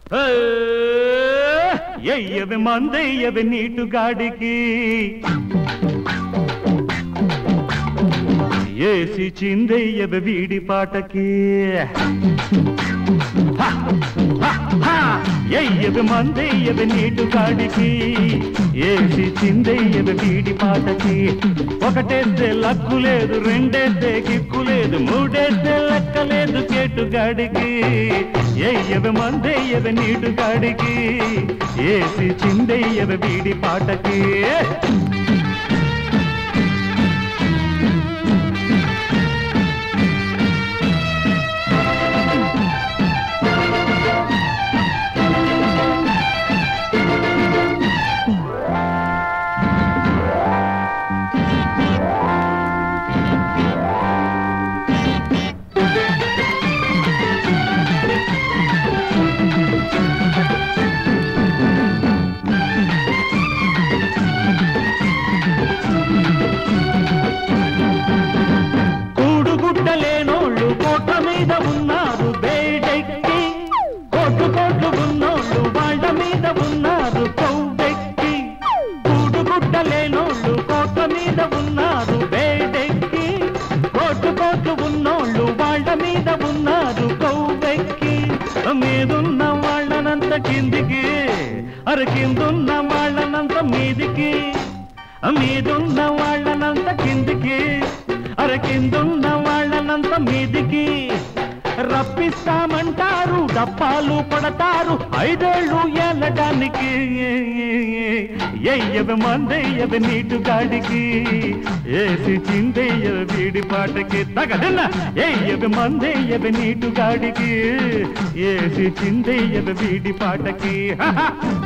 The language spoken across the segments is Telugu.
ఎయ్యవి మందెయ్యవి నీటుగాడికి ఏసి చిందెయ్యవి వీడి పాటకి ఎయ్యవి మందెయ్యవి నీటుగాడికి ఏసి చిందెయ్యవి వీడి పాటకి ఒకటేస్తే లక్కు లేదు రెండేస్తే కిక్కు లేదు మూడేస్తే లెక్క లేదు కేటుగాడికి ఎయ్యవి మందెయ్యవి నీటుగాడికి ఏసి చిందెయ్యవి వీడి పాటకి కూడుగుడ్డలేనోళ్ళు కోట మీద ఉన్నారు బేడెక్కి కోట్లు కోట్లు ఉన్నోళ్ళు వాళ్ళ మీద ఉన్నారు కొవ్వెక్కి కూడుగుడ్డలేనోళ్ళు కోట మీద ఉన్నారు బేడెక్కి కోట్లు కోట్లు ఉన్నోళ్ళు వాళ్ళ మీద ఉన్నారు కొవ్వెక్కి మీదున్న వాళ్ళనంత కిందికి అర కిందున్న వాళ్ళనంత మీదికి మీదున్న వాళ్ళనంత కిందికి అర కిందున్న వాళ్ళనంత మీదికి రప్పిస్తామంటారు డప్పాలు పడతారు ఐదేళ్ళు ఏలడానికి ఎయ్యవి మందెయ్యవి నీటుగాడికి ఏసి చిందెయ్యవి వీడి పాటకి తగదన్న ఎయ్యవి మందెయ్యవి నీటుగాడికి ఏసి చిందెయ్యవి వీడి పాటకి హహ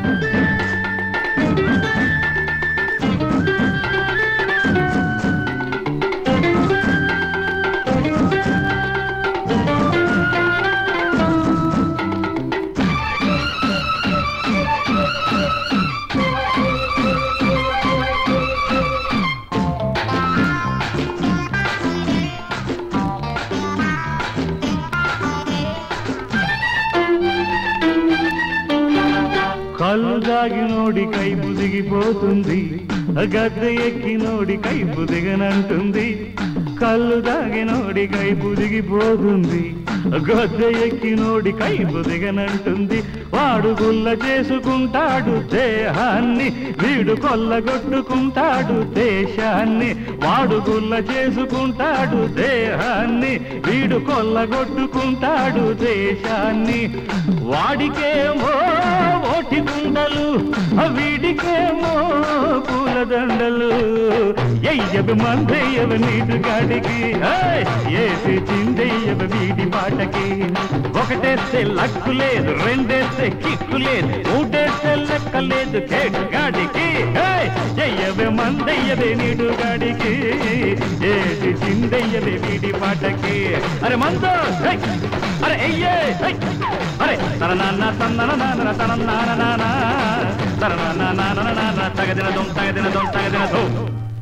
కళ్ళు దాగినోడి కై బుదిగిపోతుంది గద్దె ఎక్కినోడి కై బుదిగనంటుంది కళ్ళు దాగినోడి కై బుదిగిపోతుంది గద్దె ఎక్కినోడి కై బుదిగనంటుంది వాడు గుల్ల చేసుకుంటాడు దేహాన్ని వీడు కొల్లగొట్టుకుంటాడు దేశాన్ని వాడు గుల్ల చేసుకుంటాడు దేహాన్ని వీడు కొల్లగొట్టుకుంటాడు దేశాన్ని వాడికేమో ఓటి కుండలు వీడికేమో పూలదండలు ఎయ్యవి మందయ్యవి నీటి గాడికి ఏయ్! ఏసి చిందయ్యవి వీడి పాటకి ఒకటేస్తే లక్కు లేదు రెండేస్తే కిక్కు లేదు మూడేస్తే లెక్క లేదు కేటు గాడికి ఏయ్! ఎయ్యవి మందయ్యవి నీడు గాడికి ఏసి చిందయ్యవి వీడి పాటకి అరే మందో ఏయ్! అరే ఎయ్యే ఏయ్! అరే తన నాన్న తన నాన్న తన నాన్న నాన్న తన నాన్న నాన్న నాన్న తగదిన దొం తగదిన దొం తగదిన దొం